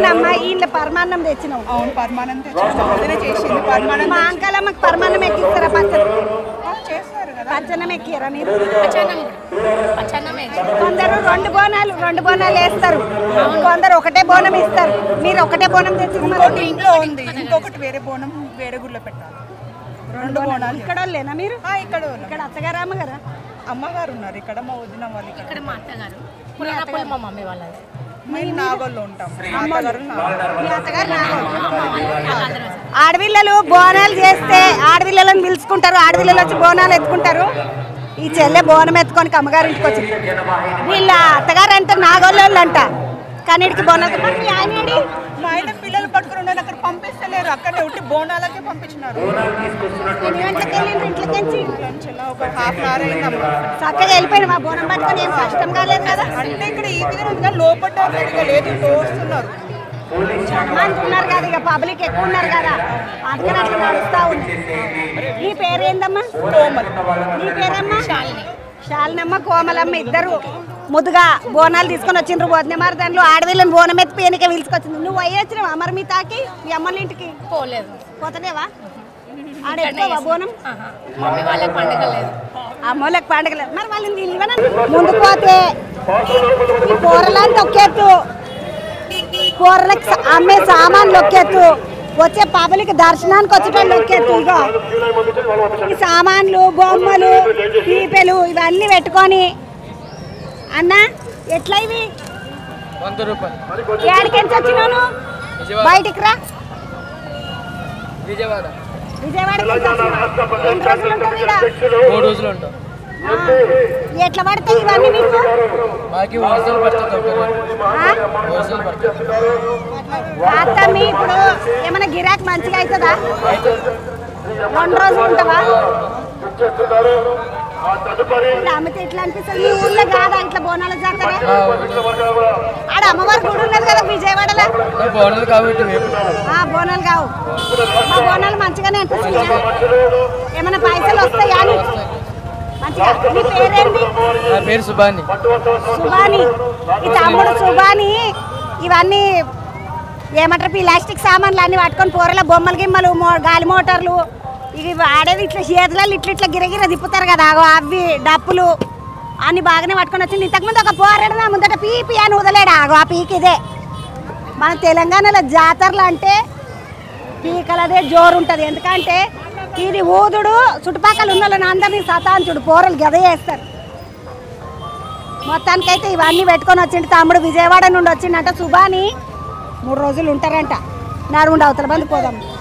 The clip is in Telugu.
అవునమ్మా ఈయన పరమాన్నం తెచ్చినావు అవును పరమానం తెచ్చాను వదిన చేసింది పరమానం మా అంకలమ్మకి పరమాన్నం ఎక్కిస్తారా పచ్చడి చేస్తారు కదా పచ్చనం ఎక్కిరా మీరు పచ్చన్నం పచ్చన్నమే కొందరు రెండు బోనాలు రెండు బోనాలు వేస్తారు కొందరు ఒకటే బోనం ఇస్తారు మీరు ఒకటే బోనం తెచ్చి ఇంకోటి ఇంట్లో ఉంది ఇంకొకటి వేరే బోనం వేరే గుళ్ళో పెట్టాలి రెండు బోనాలు ఇక్కడ వాళ్ళేనా మీరు ఆ, ఇక్కడ ఉన్నాం. ఇక్కడ అత్తగారు అమ్మగారా అమ్మగారు ఉన్నారు ఇక్కడ మా వదిన వాళ్ళు ఇక్కడ ఇక్కడ మా అత్తగారు పుల్లనపల్లి మా మమ్మీ వాళ్ళది మేము నాగోల్లో ఉంటాం మా అత్తగారు నాగోల్. మీ అత్తగారు ఆడపిల్లలు బోనాలు చేస్తే ఆడపిల్లలను పిలుచుకుంటారు ఆడపిల్లలు వచ్చి బోనాలు ఎత్తుకుంటారు ఈ చెల్లె బోనం ఎత్తుకొని అమ్మగారి ఇంటికి వచ్చింది వీళ్ళ అత్తగారు అంటే నాగోళ్ళు అంట కానీ ఇక్కడికి బోనాలు మరి మీ ఆయన ఏడి? మా ఆయన పిల్లలు పట్టుకుని ఉన్నారు అక్కడ పంపిస్తలేరు అక్కడనే ఉట్టి బోనాలకే పంపించినారు ఎన్ని గంటలకు వెళ్ళిండ్రు ఇంట్లోకి నుంచి? లంచ్ ఎలా ఒక హాఫ్ అన్ అవర్ అయిందమ్మా చక్కగా వెళ్ళిపోయిన మా బోనం పట్టుకొని ఏం కష్టం కాలేదు కదా అంటే ఇక్కడ ఈ విధంగా ఉంది కానీ లోపల సరిగ్గా లేదు తోస్తున్నారు మంది ఉన్నారు కదా ఇక పబ్లిక్ ఎక్కువ ఉన్నారు కదా అందుకని అట్లా నడుస్తా ఉంది నీ పేరేందమ్మా కోమల్ నీ పేరమ్మా శాలినమ్మ కోమలమ్మ ఇద్దరు ముద్దుగా బోనాలు తీసుకొని వచ్చిండ్రు వదిన మరి దాంట్లో ఆడవిళ్ళని బోనం ఎత్తి పేనిక పిలుచుకొచ్చింది నువ్వు అయ్యి వచ్చినావా మరి మీ తాకి మీ అమ్మల ఇంటికి పోలేదు పోతలేవా ఆడ ఎక్కువ బోనం ఆహా. మమ్మీ వాళ్ళకి పండుగ లేదు అమ్మోళ్ళకి పండుగలు మరి వాళ్ళని నిల్వన ముందుకు పోతే ఈ కూరలంతా ఒక్కెత్తు కూరలకు స- అమ్మే సామాన్లు ఒక్కెత్తు వచ్చే పబ్లిక్ దర్శనానికి వచ్చేటోళ్ళు ఒక్కెత్తు ఇగో ఈ సామాన్లు బొమ్మలు పీపెలు ఇవన్నీ పెట్టుకొని అన్న ఎట్లా ఇవి వంద రూపాయలు ఏడికెంచి వచ్చినాను విజయవాడ. బయటికి రా విజయవాడ విజయవాడకి నుంచి వచ్చినావా? ఎన్ని రోజులు ఉంటారు ఈడ? మూడు రోజులు ఉంటాం ఆ, ఎట్లా పడతాయి ఇవన్నీ మీకు మాకి హోల్సేల్ పడుతుంది ఒక ఆ? హోల్సేల్ పడుతుంది అత్తమ్మి ఇప్పుడు ఏమైనా గిరాక్ మంచిగా అవుతుందా రెండు రోజులు ఉంటావా ఇప్పుడు అమ్మితే ఎట్లా అనిపిస్తుంది ఈ ఊళ్ళో కాదా ఇట్లా బోనాల జాతర ఆడ అమ్మవారి గుడి ఉన్నది కదా విజయవాడలో బాగున్నది కాబట్టి మేము ఆ బోనాలు కావు మా బోనాలు మంచిగానే అనిపిస్తున్నాయా ఏమైనా పైసలు వస్తాయా అని మంచిగా నీ పేరేంటి నా పేరు సుభాని సుబాని ఈ తమ్ముడు సుబాని ఇవన్నీ ఏమంటారు ప్లాస్టిక్ సామాన్లు అన్ని పట్టుకొని పోరల బొమ్మలు గిమ్మలు మో- గాలి మోటార్లు ఇవి వాడేది ఇట్లా చేతులలో ఇట్లా ఇట్లా గిరగిర తిప్పుతారు కదా అగో అవి డప్పులు అన్ని బాగానే పట్టుకొని వచ్చింది ఇంతకుముందు ఒక పోరాడు నా ముందట పీపీ అని వదలేడు ఆగో ఆ పీక్ ఇదే మన తెలంగాణలో జాతరలు అంటే పీకలదే జోరు ఉంటుంది ఎందుకంటే ఇది ఊదుడు చుట్టుపక్కల ఉన్న వాళ్ళని అందరినీ సతాంచుడు పోరలు గద చేస్తారు మొత్తానికైతే ఇవన్నీ పెట్టుకొని వచ్చిండు తమ్ముడు విజయవాడ నుండి వచ్చిండంట సుబాని మూడు రోజులు ఉంటారంట నడుండి అవతల బంది పోదాం